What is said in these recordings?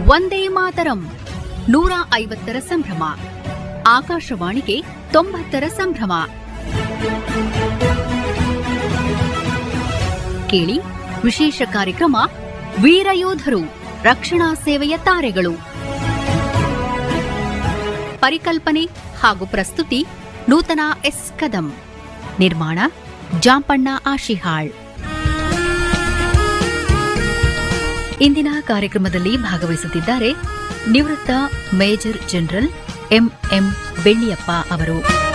ವಂದೇ ಮಾತರಂ ನೂರ ಐವತ್ತರ ಸಂಭ್ರಮ ಆಕಾಶವಾಣಿಗೆ ತೊಂಬತ್ತರ ಸಂಭ್ರಮ ಕೇಳಿ ವಿಶೇಷ ಕಾರ್ಯಕ್ರಮ ವೀರಯೋಧರು ರಕ್ಷಣಾ ಸೇವೆಯ ತಾರೆಗಳು ಪರಿಕಲ್ಪನೆ ಹಾಗೂ ಪ್ರಸ್ತುತಿ ನೂತನ ಎಸ್ ಕದಂ ನಿರ್ಮಾಣ ಜಾಂಪಣ್ಣ ಆಶಿಹಾಳ್ ಇಂದಿನ ಕಾರ್ಯಕ್ರಮದಲ್ಲಿ ಭಾಗವಹಿಸುತ್ತಿದ್ದಾರೆ ನಿವೃತ್ತ ಮೇಜರ್ ಜನರಲ್ ಎಂಎಂ ಬೆಳ್ಳಿಯಪ್ಪ ಅವರು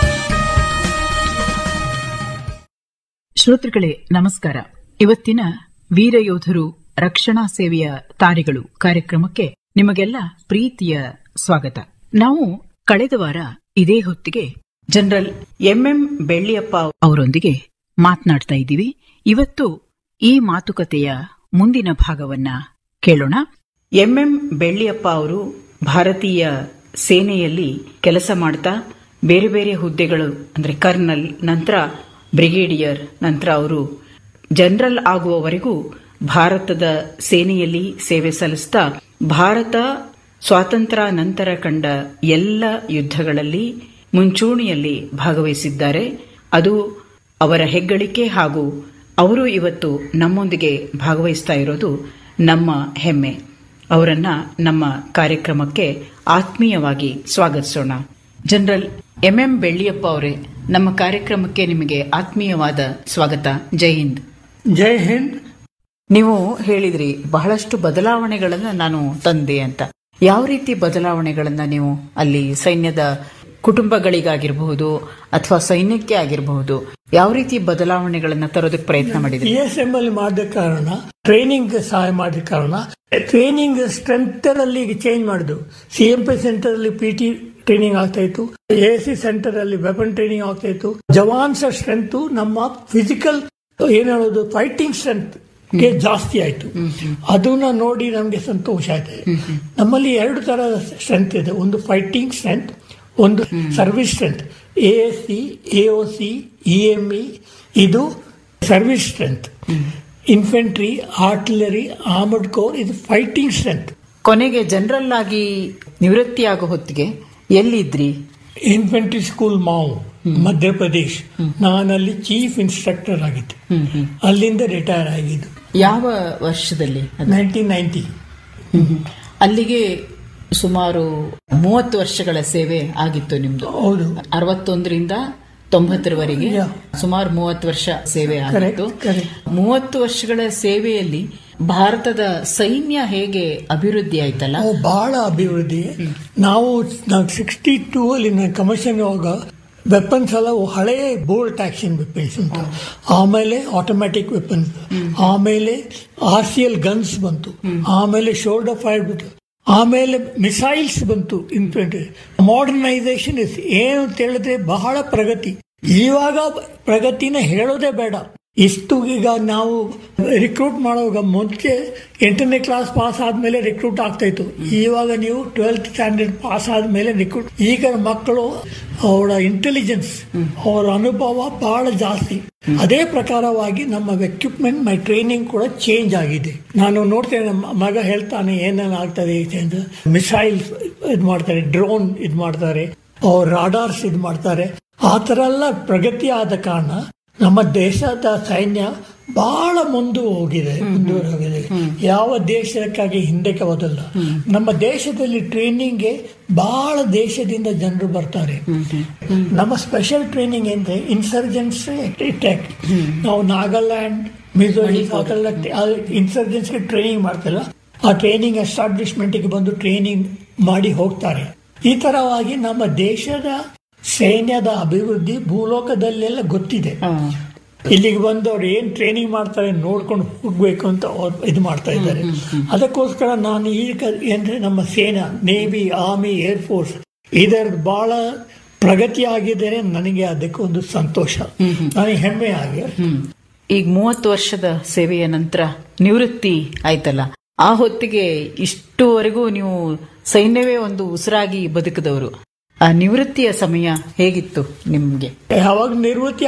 ಶ್ರೋತೃಗಳೇ ನಮಸ್ಕಾರ ಇವತ್ತಿನ ವೀರಯೋಧರು ರಕ್ಷಣಾ ಸೇವೆಯ ತಾರೆಗಳು ಕಾರ್ಯಕ್ರಮಕ್ಕೆ ನಿಮಗೆಲ್ಲ ಪ್ರೀತಿಯ ಸ್ವಾಗತ ನಾವು ಕಳೆದ ವಾರ ಇದೇ ಹೊತ್ತಿಗೆ ಜನರಲ್ ಎಂಎಂ ಬೆಳ್ಳಿಯಪ್ಪ ಅವರೊಂದಿಗೆ ಮಾತನಾಡ್ತಾ ಇದ್ದೀವಿ ಇವತ್ತು ಈ ಮಾತುಕತೆಯ ಮುಂದಿನ ಭಾಗವನ್ನ ಕೇಳೋಣ ಎಂಎಂ ಬೆಳ್ಳಿಯಪ್ಪ ಅವರು ಭಾರತೀಯ ಸೇನೆಯಲ್ಲಿ ಕೆಲಸ ಮಾಡ್ತಾ ಬೇರೆ ಬೇರೆ ಹುದ್ದೆಗಳು ಅಂದ್ರೆ ಕರ್ನಲ್ ನಂತರ ಬ್ರಿಗೇಡಿಯರ್ ನಂತರ ಅವರು ಜನರಲ್ ಆಗುವವರೆಗೂ ಭಾರತದ ಸೇನೆಯಲ್ಲಿ ಸೇವೆ ಸಲ್ಲಿಸ್ತಾ ಭಾರತ ಸ್ವಾತಂತ್ರ್ಯ ನಂತರ ಕಂಡ ಎಲ್ಲ ಯುದ್ಧಗಳಲ್ಲಿ ಮುಂಚೂಣಿಯಲ್ಲಿ ಭಾಗವಹಿಸಿದ್ದಾರೆ ಅದು ಅವರ ಹೆಗ್ಗಳಿಕೆ ಹಾಗೂ ಅವರು ಇವತ್ತು ನಮ್ಮೊಂದಿಗೆ ಭಾಗವಹಿಸ್ತಾ ಇರೋದು ನಮ್ಮ ಹೆಮ್ಮೆ ಅವರನ್ನ ನಮ್ಮ ಕಾರ್ಯಕ್ರಮಕ್ಕೆ ಆತ್ಮೀಯವಾಗಿ ಸ್ವಾಗತಿಸೋಣ ಜನರಲ್ ಎಂಎಂ ಬೆಳ್ಳಿಯಪ್ಪ ಅವರೇ ನಮ್ಮ ಕಾರ್ಯಕ್ರಮಕ್ಕೆ ನಿಮಗೆ ಆತ್ಮೀಯವಾದ ಸ್ವಾಗತ ಜೈ ಹಿಂದ್ ಜೈ ಹಿಂದ್ ನೀವು ಹೇಳಿದ್ರಿ ಬಹಳಷ್ಟು ಬದಲಾವಣೆಗಳನ್ನ ನಾನು ತಂದೆ ಅಂತ ಯಾವ ರೀತಿ ಬದಲಾವಣೆಗಳನ್ನ ನೀವು ಅಲ್ಲಿ ಸೈನ್ಯದ ಕುಟುಂಬಗಳಿಗಾಗಿರಬಹುದು ಅಥವಾ ಸೈನ್ಯಕ್ಕೆ ಆಗಿರಬಹುದು ಯಾವ ರೀತಿ ಬದಲಾವಣೆಗಳನ್ನ ತರೋದಕ್ಕೆ ಪ್ರಯತ್ನ ಮಾಡಿದ್ರಿ ಪಿ ಎಸ್ ಎಂ ಅಲ್ಲಿ ಮಾಡಿದ ಕಾರಣ ಟ್ರೈನಿಂಗ್ ಸಹಾಯ ಮಾಡಿದ ಕಾರಣ ಟ್ರೈನಿಂಗ್ ಸ್ಟ್ರೆಂತ್ ಅಲ್ಲಿ ಚೇಂಜ್ ಮಾಡಿದ್ರು ಸಿ ಎಂ ಪಿ ಸೆಂಟರ್ ಅಲ್ಲಿ ಪಿ ಟಿ ಟ್ರೈನಿಂಗ್ ಆಗ್ತಾ ಇತ್ತು ಎ ಸಿ ಸೆಂಟರ್ ಅಲ್ಲಿ ವೆಪನ್ ಟ್ರೈನಿಂಗ್ ಆಗ್ತಾ ಇತ್ತು ಜವಾನ್ಸ್ ಸ್ಟ್ರೆಂತ್ ನಮ್ಮ ಫಿಸಿಕಲ್ ಏನ್ ಹೇಳೋದು ಫೈಟಿಂಗ್ ಸ್ಟ್ರೆಂತ್ ಗೆ ಜಾಸ್ತಿ ಆಯ್ತು ಅದನ್ನ ನೋಡಿ ನಮ್ಗೆ ಸಂತೋಷ ಆಯ್ತು ನಮ್ಮಲ್ಲಿ ಎರಡು ತರ ಸ್ಟ್ರೆಂತ್ ಇದೆ ಒಂದು ಫೈಟಿಂಗ್ ಸ್ಟ್ರೆಂತ್ ಒಂದು service strength A S C A O C E M E ಇದು service strength infantry artillery armoured corps ಇದು ಫೈಟಿಂಗ್ ಸ್ಟ್ರೆಂತ್ ಕೊನೆಗೆ ಜನರಲ್ ಆಗಿ ನಿವೃತ್ತಿ ಆಗೋ ಹೊತ್ತಿಗೆ ಎಲ್ಲಿದ್ರಿ ಇನ್ಫೆಂಟ್ರಿ ಸ್ಕೂಲ್ ಮಾವು ಮಧ್ಯಪ್ರದೇಶ್ ನಾನಲ್ಲಿ ಚೀಫ್ ಇನ್ಸ್ಟ್ರಕ್ಟರ್ ಆಗಿದ್ದೆ ಅಲ್ಲಿಂದ ರಿಟೈರ್ ಆಗಿದ್ದು ಯಾವ ವರ್ಷದಲ್ಲಿ ಅದು? ನೈನ್ಟೀನ್ ನೈನ್ಟಿ ಅಲ್ಲಿಗೆ ಸುಮಾರು ಮೂವತ್ತು ವರ್ಷಗಳ ಸೇವೆ ಆಗಿತ್ತು ನಿಮ್ದು ಹೌದು ಅರವತ್ತೊಂದರಿಂದ ತೊಂಬತ್ತರವರೆಗೆ Yeah. ಸುಮಾರು ಮೂವತ್ತು ವರ್ಷ ಸೇವೆ ಆಗಿತ್ತು Correct, correct. ಮೂವತ್ತು ವರ್ಷಗಳ ಸೇವೆಯಲ್ಲಿ ಭಾರತದ ಸೈನ್ಯ ಹೇಗೆ ಅಭಿವೃದ್ಧಿ ಆಯ್ತಲ್ಲ ನಾವು ಬಹಳ ಅಭಿವೃದ್ಧಿ ನಾವು ಸಿಕ್ಸ್ಟಿ ಟೂ ಅಲ್ಲಿ ಕಮಿಷನ್ ಹೋಗ ವೆಪನ್ಸ್ ಎಲ್ಲ ಹಳೆಯ ಬೋಲ್ಟ್ ಆಕ್ಷನ್ ವೆಪನ್ಸ್ ಅಂತ ಆಮೇಲೆ ಆಟೋಮ್ಯಾಟಿಕ್ ವೆಪನ್ಸ್ ಆಮೇಲೆ ಆರ್ ಸಿ ಎಲ್ ಗನ್ಸ್ ಬಂತು ಆಮೇಲೆ ಶೋಲ್ಡರ್ ಫೈರ್ ಬಂತು ಆಮೇಲೆ ಮಿಸೈಲ್ಸ್ ಬಂತು ಇನ್ಫೆಂಟ್ರಿ ಮಾಡರ್ನೈಸೇಷನ್ ಇಸ್ ಏನು ಅಂತ ಹೇಳಿದ್ರೆ ಬಹಳ ಪ್ರಗತಿ ಇವಾಗ ಪ್ರಗತಿನ ಹೇಳೋದೇ ಬೇಡ ಇಷ್ಟು ಈಗ ನಾವು ರಿಕ್ರೂಟ್ ಮಾಡುವಾಗ ಮುಂಚೆ ಎಂಟನೇ ಕ್ಲಾಸ್ ಪಾಸ್ ಆದ್ಮೇಲೆ ರಿಕ್ರೂಟ್ ಆಗ್ತಾ ಇತ್ತು ಇವಾಗ ನೀವು ಟ್ವೆಲ್ತ್ ಸ್ಟ್ಯಾಂಡರ್ಡ್ ಪಾಸ್ ಆದ್ಮೇಲೆ ರಿಕ್ರೂಟ್ ಈಗ ಮಕ್ಕಳು ಅವರ ಇಂಟೆಲಿಜೆನ್ಸ್ ಅವರ ಅನುಭವ ಬಹಳ ಜಾಸ್ತಿ ಅದೇ ಪ್ರಕಾರವಾಗಿ ನಮ್ಮ ಎಕ್ವಿಪ್ಮೆಂಟ್ ಮೈ ಟ್ರೈನಿಂಗ್ ಕೂಡ ಚೇಂಜ್ ಆಗಿದೆ ನಾನು ನೋಡ್ತೇನೆ ನಮ್ಮ ಮಗ ಹೇಳ್ತಾನೆ ಏನೇನು ಆಗ್ತದೆ ಚೇಂಜ್ ಮಿಸೈಲ್ಸ್ ಇದು ಮಾಡ್ತಾರೆ ಡ್ರೋನ್ ಇದು ಮಾಡ್ತಾರೆ ಅವ್ರ ರಾಡಾರ್ಸ್ ಇದು ಮಾಡ್ತಾರೆ ಆ ಥರ ಎಲ್ಲ ಪ್ರಗತಿ ಆದ ಕಾರಣ ನಮ್ಮ ದೇಶದ ಸೈನ್ಯ ಬಹಳ ಮುಂದೆ ಹೋಗಿದೆ ಮುಂದುವರೆ ಹೋಗಿದೆ ಯಾವ ದೇಶಕ್ಕಾಗಿ ಹಿಂದಕ್ಕೆ ಹೋದಲ್ಲ ನಮ್ಮ ದೇಶದಲ್ಲಿ ಟ್ರೈನಿಂಗ್ಗೆ ಬಹಳ ದೇಶದಿಂದ ಜನರು ಬರ್ತಾರೆ ನಮ್ಮ ಸ್ಪೆಷಲ್ ಟ್ರೈನಿಂಗ್ ಅಂದ್ರೆ ಇನ್ಸರ್ಜೆನ್ಸ್ ಅಟ್ಯಾಕ್ ನಾವು ನಾಗಾಲ್ಯಾಂಡ್ ಮಿಜೋರಿಂ ಅದೆಲ್ಲ ಇನ್ಸರ್ಜೆನ್ಸ್ಗೆ ಟ್ರೈನಿಂಗ್ ಮಾಡ್ತಾರಲ್ಲ ಆ ಟ್ರೈನಿಂಗ್ ಎಸ್ಟಾಬ್ಲಿಷ್ಮೆಂಟ್ಗೆ ಬಂದು ಟ್ರೈನಿಂಗ್ ಮಾಡಿ ಹೋಗ್ತಾರೆ ಈ ತರವಾಗಿ ನಮ್ಮ ದೇಶದ ಸೈನ್ಯದ ಅಭಿವೃದ್ಧಿ ಭೂಲೋಕದಲ್ಲೆಲ್ಲ ಗೊತ್ತಿದೆ ಇಲ್ಲಿಗೆ ಬಂದು ಅವ್ರು ಏನ್ ಟ್ರೈನಿಂಗ್ ಮಾಡ್ತಾರೆ ನೋಡ್ಕೊಂಡು ಹೋಗ್ಬೇಕು ಅಂತ ಅವ್ರು ಇದು ಮಾಡ್ತಾ ಇದ್ದಾರೆ ಅದಕ್ಕೋಸ್ಕರ ನಾನು ಈಗ ಅಂದ್ರೆ ನಮ್ಮ ಸೇನಾ ನೇವಿ ಆರ್ಮಿ ಏರ್ ಫೋರ್ಸ್ ಇದರ ಬಹಳ ಪ್ರಗತಿ ಆಗಿದ್ದರೆ ನನಗೆ ಅದಕ್ಕೆ ಒಂದು ಸಂತೋಷ ನನಗೆ ಹೆಮ್ಮೆ ಆಗಿದೆ ಈಗ ಮೂವತ್ತು ವರ್ಷದ ಸೇವೆಯ ನಂತರ ನಿವೃತ್ತಿ ಆಯ್ತಲ್ಲ ಆ ಹೊತ್ತಿಗೆ ಇಷ್ಟುವರೆಗೂ ನೀವು ಸೈನ್ಯವೇ ಒಂದು ಉಸಿರಾಗಿ ಬದುಕಿದವರು ಆ ನಿವೃತ್ತಿಯ ಸಮಯ ಹೇಗಿತ್ತು ನಿಮ್ಗೆ ಯಾವಾಗ ನಿವೃತ್ತಿ